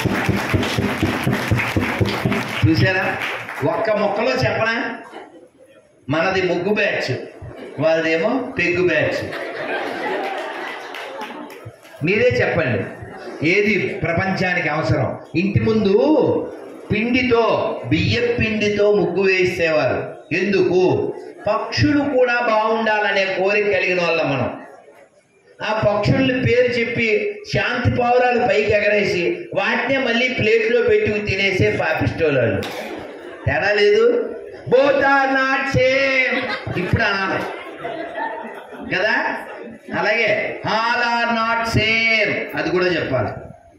చూసారా ఒక్క మొక్కలో చెప్పనా మనది ముగ్గు బ్యాచ్ వాళ్ళదేమో పెగ్గు బ్యాచ్ మీరే చెప్పండి ఏది ప్రపంచానికి అవసరం ఇంటి ముందు పిండితో బియ్య పిండితో ముగ్గు వేసేవారు ఎందుకు పక్షులు కూడా బాగుండాలనే కోరిక కలిగిన వాళ్ళం మనం ఆ పక్షుల్ని పేరు చెప్పి శాంతి పావురాలు పైకి ఎగరేసి వాటినే మళ్ళీ ప్లేట్లో పెట్టి తినేసే పాపిస్టోళ్ళు తేడా లేదు బోత్ ఆర్ నాట్ సేమ్ ఇప్పుడు అనాలి కదా అలాగే ఆల్ ఆర్ నాట్ సేమ్ అది కూడా చెప్పాలి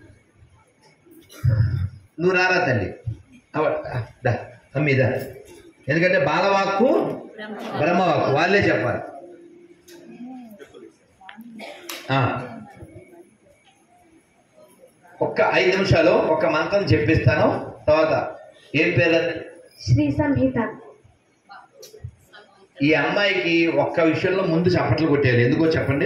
నువ్వు రారా తల్లి అవ- దా అమ్మీదా ఎందుకంటే బాలవాక్కు బ్రహ్మవాక్కు వాళ్ళే చెప్పాలి ఆ. ఒక్క ఐదు నిమిషాలు ఒక మంత్రం చెప్పిస్తాను తర్వాత ఏం పేరు అది? శ్రీ సంహిత ఈ అమ్మాయికి ఒక్క విషయంలో ముందు చప్పట్లు కొట్టేయాలి ఎందుకో చెప్పండి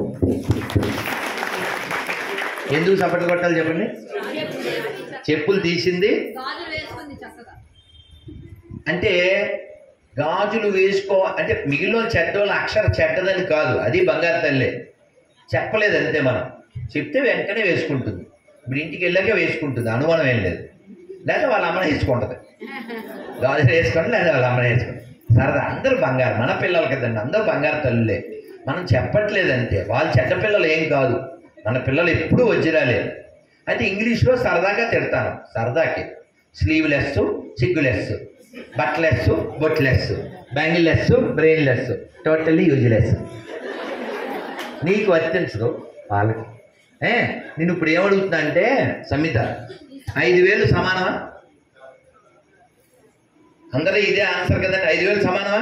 ఎందుకు చప్పట్లు కొట్టాలి చెప్పండి చెప్పులు తీసింది గాజులు వేసుకుంది చక్కగా అంటే గాజులు వేసుకో అంటే మిగిలిన చెడ్డోళ్ళ అక్షర చెడ్డదని కాదు అది బంగారు తల్లే చెప్పలేదు అంతే మనం చెప్తే వెంటనే వేసుకుంటుంది ఇప్పుడు ఇంటికి వెళ్ళాక వేసుకుంటుంది అనుమానం ఏం లేదు లేదా వాళ్ళ అమ్మనే వేసుకుంటుంది గాజులు వేసుకోండి లేదా వాళ్ళ అమ్మనే వేసుకోండి సరదా అందరూ బంగారు మన పిల్లలు కదండి అందరూ బంగారు తల్లులే మనం చెప్పట్లేదు అంతే వాళ్ళు చెడ్డ పిల్లలు ఏం కాదు మన పిల్లలు ఎప్పుడూ వజ్రాలే అయితే ఇంగ్లీష్లో సరదాగా తిడతాను సరదాకి స్లీవ్లెస్ సిగ్గులెస్ బట్లెస్ బొట్లెస్ bangleless brainless totally useless నీకు వర్తించదు వాళ్ళకి ఏ నేను ఇప్పుడు ఏమడుగుతున్నా అంటే సంహిత ఐదు వేలు సమానమా అందరూ ఇదే ఆన్సర్ కదండి ఐదు వేలు సమానమా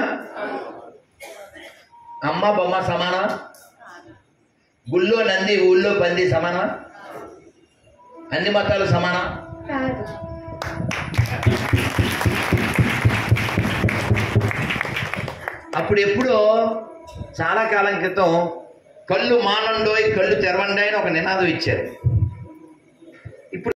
అమ్మ బొమ్మ సమానమా గుళ్ళో నంది ఊళ్ళో పంది సమానమా అన్ని మతాలు సమానం కాదు అప్పుడు ఎప్పుడో చాలా కాలం క్రితం కళ్ళు మానండోయ్ కళ్ళు తెరవండి అని ఒక నినాదం ఇచ్చారు